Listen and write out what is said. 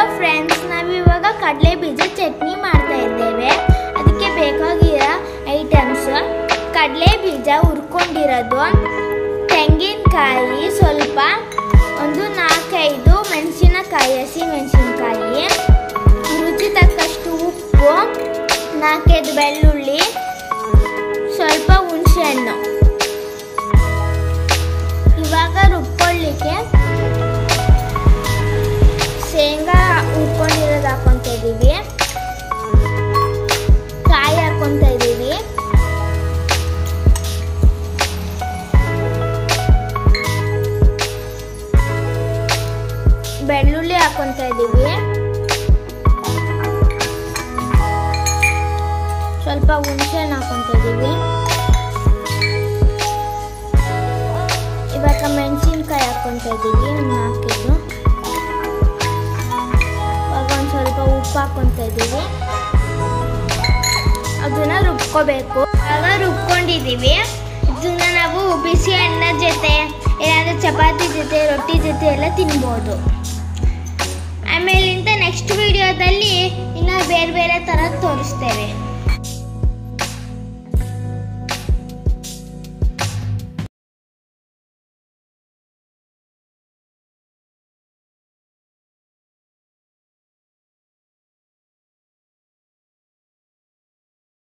friends ನಾವಿವಾಗ ಕಡಲೆ ಬೀಜ ಚಟ್ನಿ ಮಾಡ್ತಾ ಇದ್ದೇವೆ ಅದಕ್ಕೆ ಬೇಕಾಗಿರೋ ಐಟಮ್ಸ್ ಕಡಲೆ ಬೀಜ ಹುರ್ಕೊಂಡಿರೋದು ತೆಂಗಿನಕಾಯಿ ಸ್ವಲ್ಪ ಒಂದು ನಾಲ್ಕೈದು ಮೆಣಸಿನಕಾಯಿ ಹಸಿ ಮೆಣಸಿನಕಾಯಿ ರುಚಿ ತಕ್ಕಷ್ಟು ಉಪ್ಪು ನಾಲ್ಕೈದು ಬೆಳ್ಳುಳ್ಳಿ ಸ್ವಲ್ಪ ಹುಣಸೆಹಣ್ಣು ಇವಾಗ ರುಬ್ಕೊಳ್ಳಿಕ್ಕೆ ಶೇಂಗಾ ಹುರ್ಕೊಂಡಿರೋದು ಹಾಕೊಂತ ಇದೀವಿ ಕಾಯಿ ಹಾಕೊಂತ ಇದೀವಿ ಬೆಳ್ಳುಳ್ಳಿ ಹಾಕೊಂತ ಇದೀವಿ ಸ್ವಲ್ಪ ಹುಣಸೆಹಣ್ಣು ಹಾಕೊಂತ ಇದೀವಿ ಇವಾಗ ಮೆಣಸಿನ್ಕಾಯಿ ಹಾಕೊಂತ ಇದೀವಿ ಒಂದು ನಾಲ್ಕಿದು ಇವಾಗ ಒಂದು ಸ್ವಲ್ಪ ಉಪ್ಪು ಹಾಕೊಂತ ಇದೀವಿ ಅದನ್ನ ರುಬ್ಕೋಬೇಕು ಆಗ ರುಬ್ಕೊಂಡಿದೀವಿ ಇದನ್ನ ನಾವು ಬಿಸಿ ಅನ್ನ ಜೊತೆ ಏನಾದರೂ ಚಪಾತಿ ಜೊತೆ ರೊಟ್ಟಿ ಜೊತೆ ಎಲ್ಲ ತಿನ್ಬೋದು ಆಮೇಲಿಂದ ನೆಕ್ಸ್ಟ್ ವಿಡಿಯೋದಲ್ಲಿ ಇನ್ನು ಬೇರೆ ಬೇರೆ ಥರ ತೋರಿಸ್ತೇವೆ